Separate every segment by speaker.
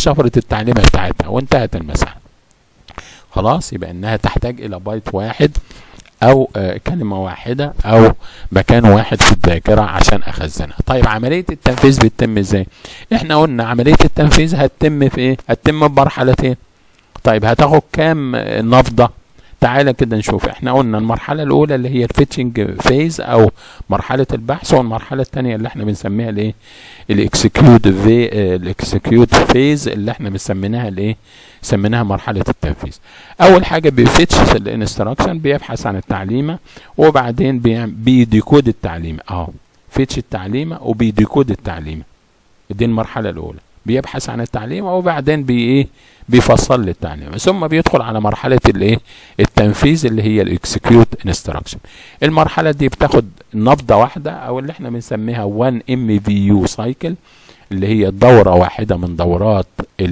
Speaker 1: شفرة التعليمة بتاعتها وانتهت المسألة خلاص يبقى انها تحتاج الى بايت واحد او آه كلمة واحدة او مكان واحد في الذاكرة عشان اخزنها طيب عملية التنفيذ بتتم ازاي احنا قلنا عملية التنفيذ هتتم في ايه هتتم بمرحلتين طيب هتاخد كام نفضة تعالى كده نشوف احنا قلنا المرحلة الأولى اللي هي الفيتشنج فيز أو مرحلة البحث والمرحلة الثانية اللي احنا بنسميها الايه؟ الاكسكيوت في الاكسكيوت فيز اللي احنا بنسميناها الايه؟ سميناها مرحلة التنفيذ. أول حاجة بيفتش الانستراكشن بيبحث عن التعليمة وبعدين بيديكود التعليمة اهو فيتش التعليمة وبيديكود التعليمة. دي المرحلة الأولى. بيبحث عن التعليمة وبعدين بي ايه بيفصل لي التعليمة ثم بيدخل على مرحلة الايه التنفيذ اللي هي الاكسكيوت انستراكشن المرحلة دي بتاخد نبضة واحدة او اللي احنا بنسميها 1 ام في يو سايكل اللي هي دورة واحدة من دورات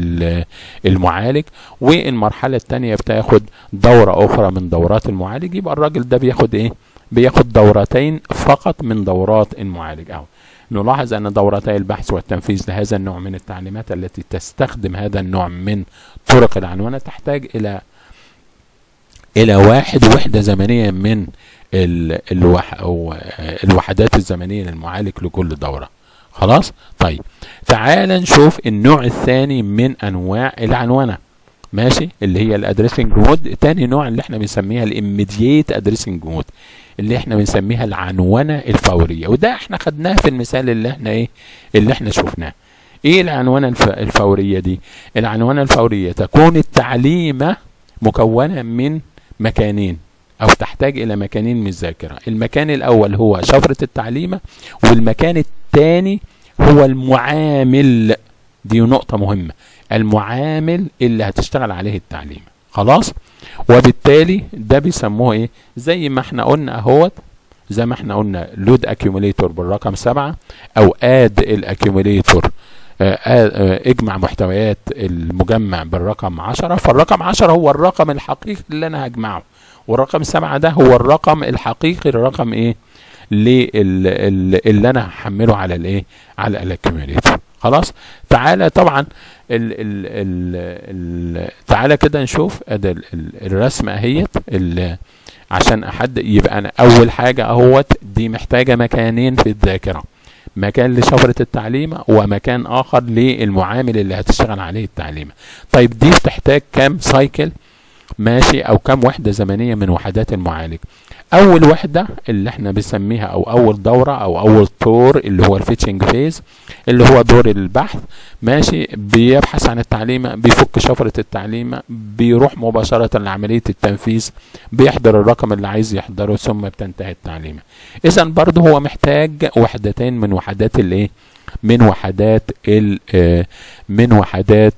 Speaker 1: المعالج والمرحلة الثانية بتاخد دورة أخرى من دورات المعالج يبقى الراجل ده بياخد إيه؟ بياخد دورتين فقط من دورات المعالج أهو نلاحظ أن دورتي البحث والتنفيذ لهذا النوع من التعليمات التي تستخدم هذا النوع من طرق العنوانة تحتاج إلى إلى واحد وحدة زمنية من الوح أو الوحدات الزمنية للمعالج لكل دورة خلاص طيب تعال نشوف النوع الثاني من أنواع العنونة ماشي اللي هي الادريسنج مود تاني نوع اللي احنا بنسميها الاميديت ادريسنج مود اللي احنا بنسميها العنونه الفوريه وده احنا خدناه في المثال اللي احنا ايه اللي احنا شفناه ايه العنونه الف... الفوريه دي العنونه الفوريه تكون التعليمه مكونه من مكانين او تحتاج الى مكانين من الذاكره المكان الاول هو شفره التعليمه والمكان الثاني هو المعامل دي نقطه مهمه المعامل اللي هتشتغل عليه التعليم خلاص وبالتالي ده بيسموه ايه زي ما احنا قلنا اهوت زي ما احنا قلنا لود اكيوميليتور بالرقم سبعة او اد الاكيوميليتور اجمع محتويات المجمع بالرقم عشرة فالرقم عشرة هو الرقم الحقيقي اللي انا هجمعه والرقم سبعة ده هو الرقم الحقيقي الرقم ايه اللي انا هحمله على الايه على الاكيوميليتور خلاص تعالى طبعا ال ال ال ال تعالى كده نشوف ادي الرسمه اهيت عشان احدد يبقى انا اول حاجه اهوت دي محتاجه مكانين في الذاكره مكان لشفرة التعليمة ومكان آخر للمعامل اللي هتشتغل عليه التعليمة طيب دي بتحتاج كام سايكل ماشي أو كام وحدة زمنية من وحدات المعالج اول وحده اللي احنا بنسميها او اول دوره او اول طور اللي هو الفيتشنج فيز اللي هو دور البحث ماشي بيبحث عن التعليمه بيفك شفره التعليمه بيروح مباشره لعمليه التنفيذ بيحضر الرقم اللي عايز يحضره ثم بتنتهي التعليمه اذا برضه هو محتاج وحدتين من وحدات الايه من وحدات ال من وحدات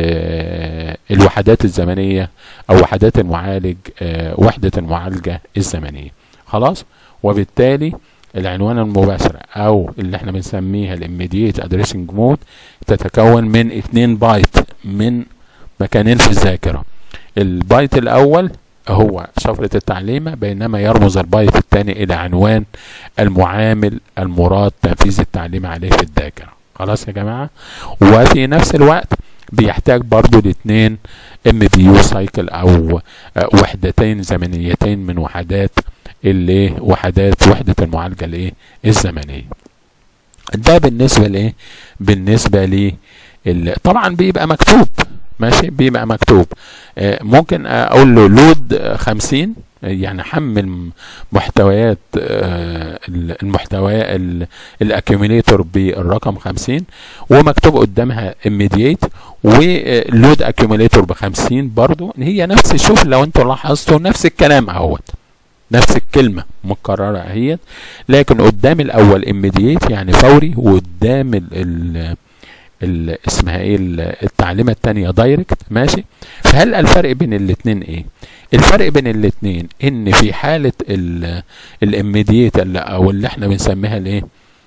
Speaker 1: الوحدات الزمنيه او وحدات المعالج وحده المعالجه الزمنيه خلاص وبالتالي العنوان المباشرة او اللي احنا بنسميها الاميديت ادريسنج مود تتكون من 2 بايت من مكانين في الذاكرة البايت الاول هو شفرة التعليمة بينما يرمز البايت الثاني إلى عنوان المعامل المراد تنفيذ التعليم عليه في الذاكرة خلاص يا جماعة وفي نفس الوقت بيحتاج برضو الاثنين ام بي يو سايكل او وحدتين زمنيتين من وحدات اللي وحدات وحدة المعالجة الايه الزمنية ده بالنسبة لايه بالنسبة لي طبعا بيبقى مكتوب ماشي بيبقى مكتوب آه ممكن اقول له لود خمسين يعني حمل محتويات آه المحتوى الاكيوميليتور بالرقم 50 ومكتوب قدامها immediate ولود اكيوميليتور ب 50 برضو هي نفس شوف لو انتوا لاحظتوا نفس الكلام اهوت نفس الكلمة مكررة اهيت لكن قدام الاول immediate يعني فوري وقدام ال ال اسمها ايه التعليمه الثانيه دايركت ماشي فهل الفرق بين الاثنين ايه الفرق بين الاثنين ان في حاله الاميديت او اللي احنا بنسميها الايه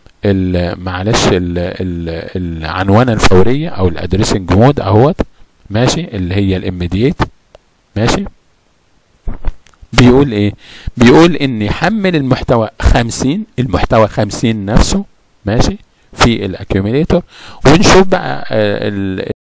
Speaker 1: معلش العنوانه الفوريه او الادريسنج مود اهوت ماشي اللي هي الاميديت ماشي بيقول ايه بيقول ان يحمل المحتوى 50 المحتوى 50 نفسه ماشي في الاكيوميليتور ونشوف بقى